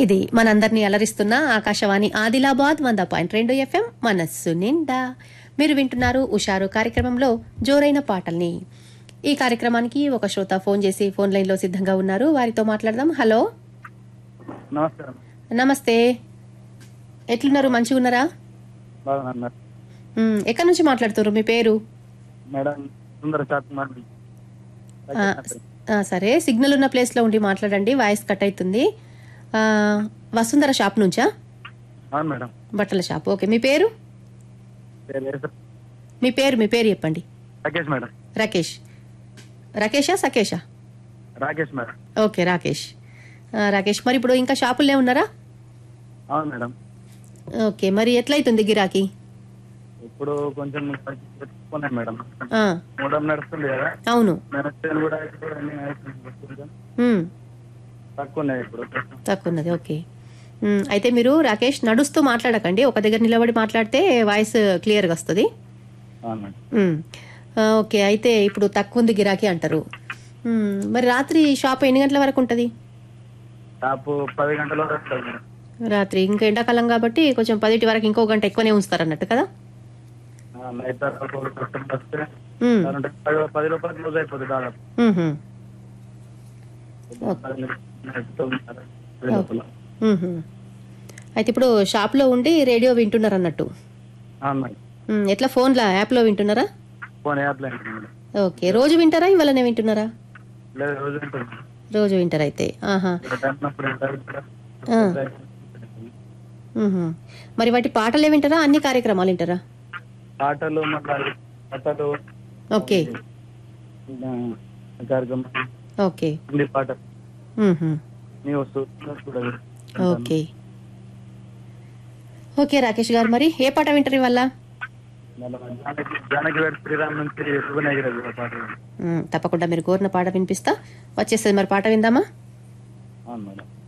ఇది మనందరినీ అలరిస్తున్న ఆకాశవాణి ఆదిలాబాద్ వంద పాయింట్ రెండు ఎఫ్ఎం మనస్సు నిండా మీరు వింటున్నారు ఉషారు కార్యక్రమంలో జోరైన పాటల్ని ఈ కార్యక్రమానికి ఒక శ్రోత ఫోన్ చేసి ఫోన్ లైన్లో సిద్ధంగా ఉన్నారు వారితో మాట్లాడదాం హలో నమస్కారం నమస్తే ఎట్లున్నారు మంచిగా ఉన్నారా బాగున్నాను మేడం మ్, ఎక్కడి నుంచి మాట్లాడుతున్నారు మీ పేరు మేడం సుందర షాప్ మాది ఆ, ఆ, సరే సిగ్నల్ ఉన్న ప్లేస్లో ఉండి మాట్లాడండి వాయిస్ కట్ అవుతుంది ఆ, వసుంధర షాప్ నుంచా అవును మేడం బట్టల షాప్ ఓకే మీ పేరు పేరు ఏస- మీ పేరు మీ పేరు చెప్పండి రాకేష్ మేడం రాకేష్ రాకేషా సకేషా రాకేష్ మేడం ఓకే రాకేష్ ఆ, రాకేష్ మరి ఇప్పుడు ఇంకా షాపుల్లో ఉన్నారా అవును మేడం ఓకే మరి ఎట్లయితుంది గిరాకీ ఇప్పుడు కొంచెం పెట్టుకున్నాను మేడం ఆ, మూడం నడుస్తుంది కదా అవును మెనస్టేన్ కూడా ఇప్పుడు అన్ని నడుస్తుంది. కొంచెం మ్, తక్కువ ఉన్నాయి ఇప్పుడు తక్కువ ఉన్నది ఓకే మ్, అయితే మీరు రాకేష్ నడుస్తూ మాట్లాడకండి ఒక దగ్గర నిలబడి మాట్లాడితే వాయిస్ క్లియర్గా వస్తుంది అవును మేడం మ్, ఆ, ఓకే అయితే ఇప్పుడు తక్కువ ఉంది గిరాకీ అంటారు మ్, మరి రాత్రి షాప్ ఎన్ని గంటల వరకు ఉంటుంది షాపు పది గంటల వరకు వస్తుంది మేడం రాత్రి ఇంకా ఎండాకాలం కాబట్టి కొంచెం పదిటి వరకు ఇంకో గంట ఎక్కువనే ఉంచుతారు అన్నట్టు కదా ఆ, నైట్ తర్వాత ఒక కస్టమర్ వస్తే మ్, దాని పది పది రూపాయలు క్లోజ్ అయిపోతుంది దాదాపు మ్హూ. పది నైట్ తొమ్మిదిన్నర, పది లోపల. మ్హూ. అయితే ఇప్పుడు షాప్లో ఉండి రేడియో వింటున్నారు అన్నట్టు అవును మేడం మ్, ఎట్లా ఫోన్లో యాప్లో వింటున్నారా ఫోన్ యాప్ లేదు మేడం ఓకే రోజు వింటారా ఇవాళనే వింటున్నారా లేదు రోజు ఉంటుంది రోజు వింటారు అయితే ఆహా అప్పుడు ఆ. మ్హూ. మరి వాటి పాటలే వింటారా అన్ని కార్యక్రమాలు వింటారా పాటలు మళ్ళీ పాటలు ఓకే ఆ, కార్యక్రమం ఓకే హిందీ పాట మ్హూ. న్యూస్ కూడా ఓకే ఓకే రాకేష్ గారు మరి ఏ పాట వింటారు ఇవాళ మళ్ళీ జానకి జానకి వేడు శ్రీరామ్ నుంచి శుభనగిరి పాటలు మ్, తప్పకుండా మీరు కోరిన పాట వినిపిస్తా వచ్చేస్తుంది మరి పాట విందామా అవును మేడం